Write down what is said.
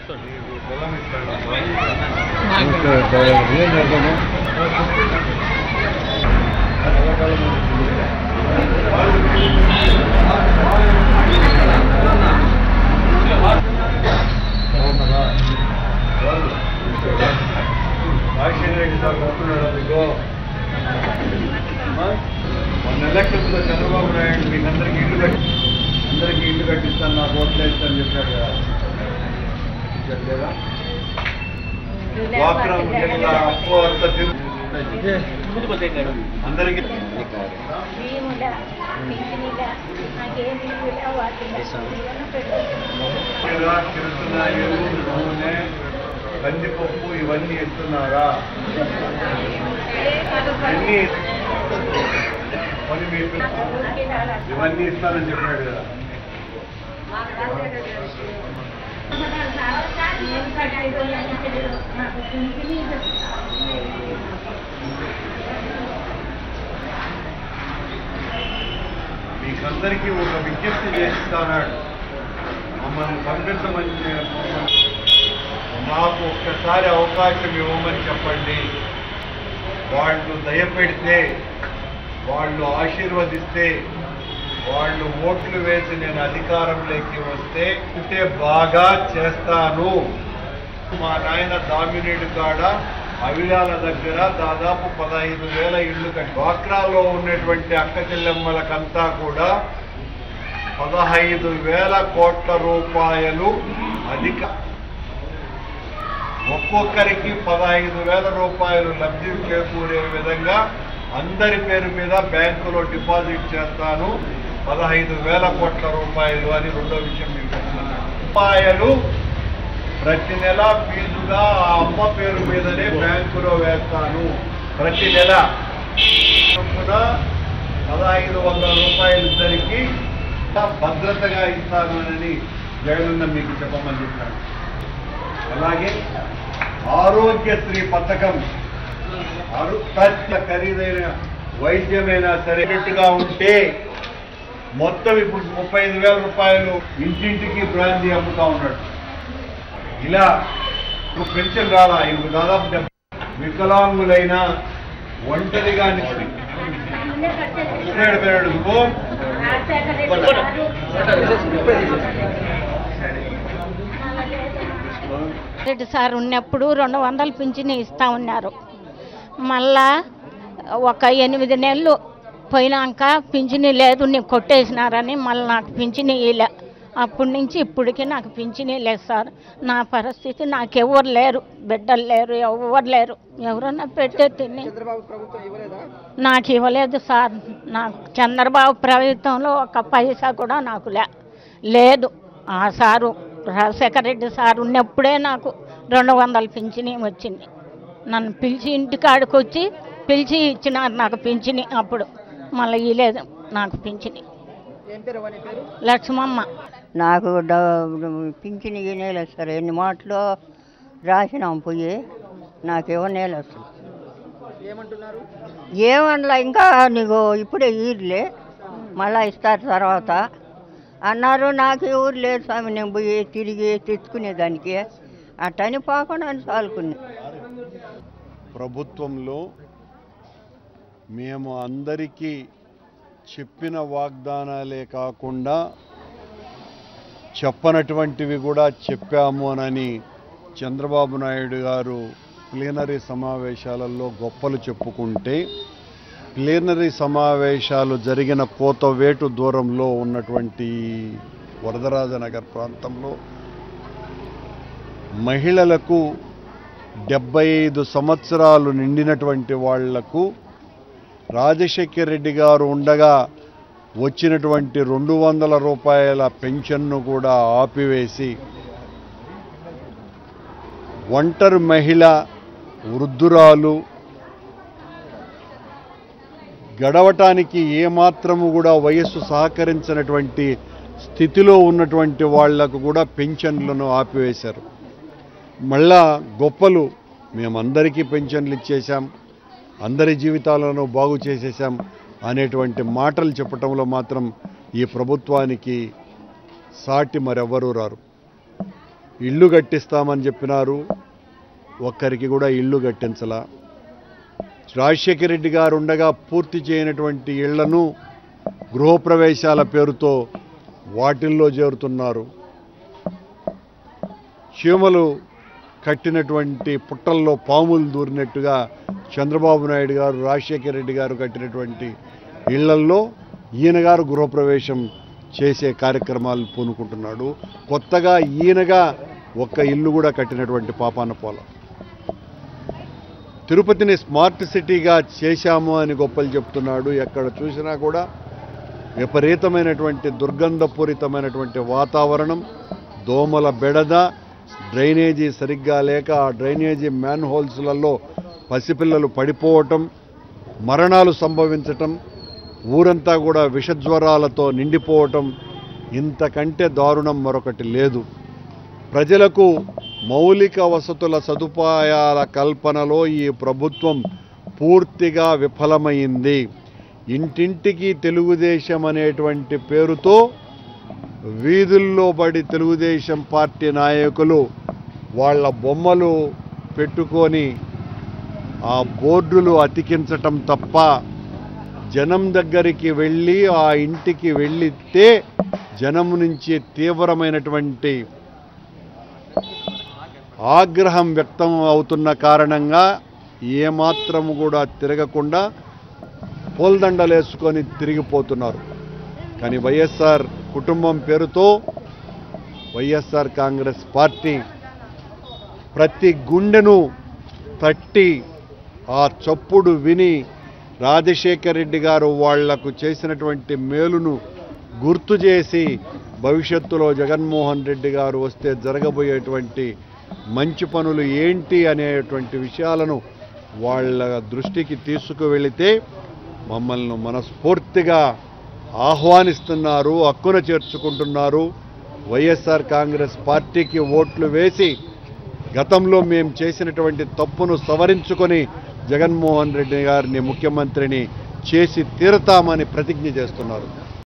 మొన్న ఎలక్షన్స్ లో చంద్రబాబు నాయుడు మీకు అందరికి ఇల్లు కట్టి అందరికి ఇల్లు కట్టిస్తాను నాకు ఓట్లు వేస్తాను చెప్పాడు కదా ఇచ్చాడు లేదా డ్వాక్రా మహిళల అప్పు అంత తిరుగు అందరికి భీముల పింఛనీల నాకేమి ఇవ్వలే వాటిని ఏమైనా పెట్టు ఇలా తిరుగుతున్నాయి నూనె కందిపప్పు ఇవన్నీ ఇస్తున్నారా అన్ని పని మీకు ఇవన్నీ ఇస్తానని చెప్పాడు కదా నాకు పింఛనీ మీకందరికీ ఒక విజ్ఞప్తి చేస్తున్నాడు మమ్మల్ని పంపించమని మాకు ఒక్కసారి అవకాశం ఇవ్వమని చెప్పండి వాళ్ళు దయపెడితే వాళ్ళు ఆశీర్వదిస్తే వాళ్ళు ఓట్లు వేసి నేను అధికారంలోకి వస్తే అంటే బాగా చేస్తాను మా నాయన దామినేడు కాడ అవిలాల దగ్గర దాదాపు పదహైదు వేల ఇళ్ళు కట్టి డ్వాక్రాలో ఉన్నటువంటి అక్క చెల్లెమ్మలకంతా కూడా పదహైదు వేల కోట్ల రూపాయలు అధిక ఒక్కొక్కరికి పదహైదు వేల రూపాయలు లబ్ధి చేకూరే విధంగా అందరి పేరు మీద బ్యాంకులో డిపాజిట్ చేస్తాను పదహైదు వేల కోట్ల రూపాయలు అని రెండో విషయం మీకు చెప్తున్నాను రూపాయలు ప్రతి నెల ఫీజుగా ఆ అమ్మ పేరు మీదనే బ్యాంకులో వేస్తాను ప్రతి నెల చొప్పున పదహైదు వందల రూపాయలు ఇద్దరికి భద్రతగా ఇస్తాను అని జగనన్న మీకు చెప్పమని చెప్పాను అలాగే ఆరోగ్యశ్రీ పథకం అరుత్త ఖరీదైన వైద్యమైనా సరేటట్టుగా ఉంటే మొత్తం ఇప్పుడు ముప్పై ఐదు వేల రూపాయలు ఇంటింటికి బ్రాంతి అమ్ముతా ఉన్నాడు ఇలా ఇప్పుడు పెన్షన్ రాలా ఇప్పుడు దాదాపు డెబ్బై వికలాంగులైన ఒంటరిగా నిలిచి కృష్ణుడు పేరు నువ్వు రెడ్డి సార్ ఉన్నప్పుడు రెండు వందలు పింఛని ఇస్తా ఉన్నారు మళ్ళా ఒక ఎనిమిది నెలలు పోయినాక పింఛని లేదు నీకు కొట్టేసినారని మళ్ళీ నాకు పింఛని ఇలే అప్పటి నుంచి ఇప్పటికి నాకు పింఛని లేదు సార్ నా పరిస్థితి నాకెవరు లేరు బిడ్డలు లేరు ఎవరు లేరు ఎవరన్నా పెట్టే తిని నాకు ఇవ్వలేదు సార్ నాకు చంద్రబాబు ప్రభుత్వంలో ఒక పైసా కూడా నాకు లే లేదు ఆ సారు రాజశేఖర రెడ్డి సార్ ఉన్నప్పుడే నాకు రెండు వందల పింఛని వచ్చింది నన్ను పిలిచి ఇంటికాడికి వచ్చి పిలిచి ఇచ్చినారు నాకు పింఛని అప్పుడు మళ్ళీ ఇలేదు నాకు పింఛని లక్ష్మమ్మ నాకు డ- పింఛన్ ఇవ్వనేలు సార్ ఎన్ని మాటలు రాసినాం పోయి నాకు ఇవ్వనేలు అసలు ఏమనలా ఇంకా నీకు ఇప్పుడే ఈర్లే మళ్ళా ఇస్తారు తర్వాత అన్నారు నాకు ఎవరు లేదు స్వామి నేను పోయి తిరిగి తెచ్చుకునేదానికి అట్టని పోకుండా చాలుకున్నా ప్రభుత్వంలో మేము అందరికీ చెప్పిన వాగ్దానాలే కాకుండా చెప్పనటువంటివి కూడా చెప్పాము అనని చంద్రబాబు నాయుడు గారు ప్లీనరీ సమావేశాలలో గొప్పలు చెప్పుకుంటే ప్లీనరీ సమావేశాలు జరిగిన కోతవేటు దూరంలో ఉన్నటువంటి వరదరాజనగర్ ప్రాంతంలో మహిళలకు డెబ్బై ఐదు సంవత్సరాలు నిండినటువంటి వాళ్లకు రాజశేఖర్ రెడ్డి గారు ఉండగా వచ్చినటువంటి రెండు వందల రూపాయల పెన్షన్ను కూడా ఆపివేసి ఒంటరి మహిళ వృద్ధురాలు గడవటానికి ఏమాత్రము కూడా వయస్సు సహకరించినటువంటి స్థితిలో ఉన్నటువంటి వాళ్లకు కూడా పెన్షన్లను ఆపివేశారు మళ్ళా గొప్పలు మేమందరికీ పెన్షన్లు ఇచ్చేశాం అందరి జీవితాలను బాగు చేసేశాం అనేటువంటి మాటలు చెప్పటంలో మాత్రం ఈ ప్రభుత్వానికి సాటి మరెవ్వరూ రారు ఇల్లు కట్టిస్తామని చెప్పినారు ఒక్కరికి కూడా ఇల్లు కట్టించలా రాజశేఖర రెడ్డి గారు ఉండగా పూర్తి చేయనటువంటి ఇళ్లను గృహప్రవేశాల పేరుతో వాటిల్లో చేరుతున్నారు చీమలు కట్టినటువంటి పుట్టల్లో పాములు దూరినట్టుగా చంద్రబాబు నాయుడు గారు రాజశేఖర రెడ్డి గారు కట్టినటువంటి ఇళ్లల్లో ఈయన గారు గృహప్రవేశం చేసే కార్యక్రమాలు పూనుకుంటున్నాడు కొత్తగా ఈయనగా ఒక్క ఇల్లు కూడా కట్టినటువంటి పాపాన పోల తిరుపతిని స్మార్ట్ సిటీగా చేశాము అని గొప్పలు చెప్తున్నాడు ఎక్కడ చూసినా కూడా విపరీతమైనటువంటి దుర్గంధపూరితమైనటువంటి వాతావరణం దోమల బెడద డ్రైనేజీ సరిగ్గా లేక ఆ డ్రైనేజీ మ్యాన్ హోల్స్లలో పసిపిల్లలు పడిపోవటం మరణాలు సంభవించటం ఊరంతా కూడా విషజ్వరాలతో నిండిపోవటం ఇంతకంటే దారుణం మరొకటి లేదు ప్రజలకు మౌలిక వసతుల సదుపాయాల కల్పనలో ఈ ప్రభుత్వం పూర్తిగా విఫలమైంది ఇంటింటికి తెలుగుదేశం అనేటువంటి పేరుతో వీధుల్లో పడి తెలుగుదేశం పార్టీ నాయకులు వాళ్ళ బొమ్మలు పెట్టుకొని ఆ బోర్డులు అతికించటం తప్ప జనం దగ్గరికి వెళ్ళి ఆ ఇంటికి వెళ్ళితే జనం నుంచి తీవ్రమైనటువంటి ఆగ్రహం వ్యక్తం అవుతున్న కారణంగా ఏమాత్రము కూడా తిరగకుండా పూలదండలేసుకొని తిరిగిపోతున్నారు కానీ వైఎస్ఆర్ కుటుంబం పేరుతో వైఎస్ఆర్ కాంగ్రెస్ పార్టీ ప్రతి గుండెను తట్టి ఆ చప్పుడు విని రాజశేఖర రెడ్డి గారు వాళ్లకు చేసినటువంటి మేలును గుర్తు చేసి భవిష్యత్తులో జగన్మోహన్ రెడ్డి గారు వస్తే జరగబోయేటువంటి మంచి పనులు ఏంటి అనేటువంటి విషయాలను వాళ్ళ దృష్టికి తీసుకువెళితే మమ్మల్ని మనస్ఫూర్తిగా ఆహ్వానిస్తున్నారు హక్కున చేర్చుకుంటున్నారు వైఎస్ఆర్ కాంగ్రెస్ పార్టీకి ఓట్లు వేసి గతంలో మేము చేసినటువంటి తప్పును సవరించుకొని జగన్మోహన్ రెడ్డి గారిని ముఖ్యమంత్రిని చేసి తీరతామని ప్రతిజ్ఞ చేస్తున్నారు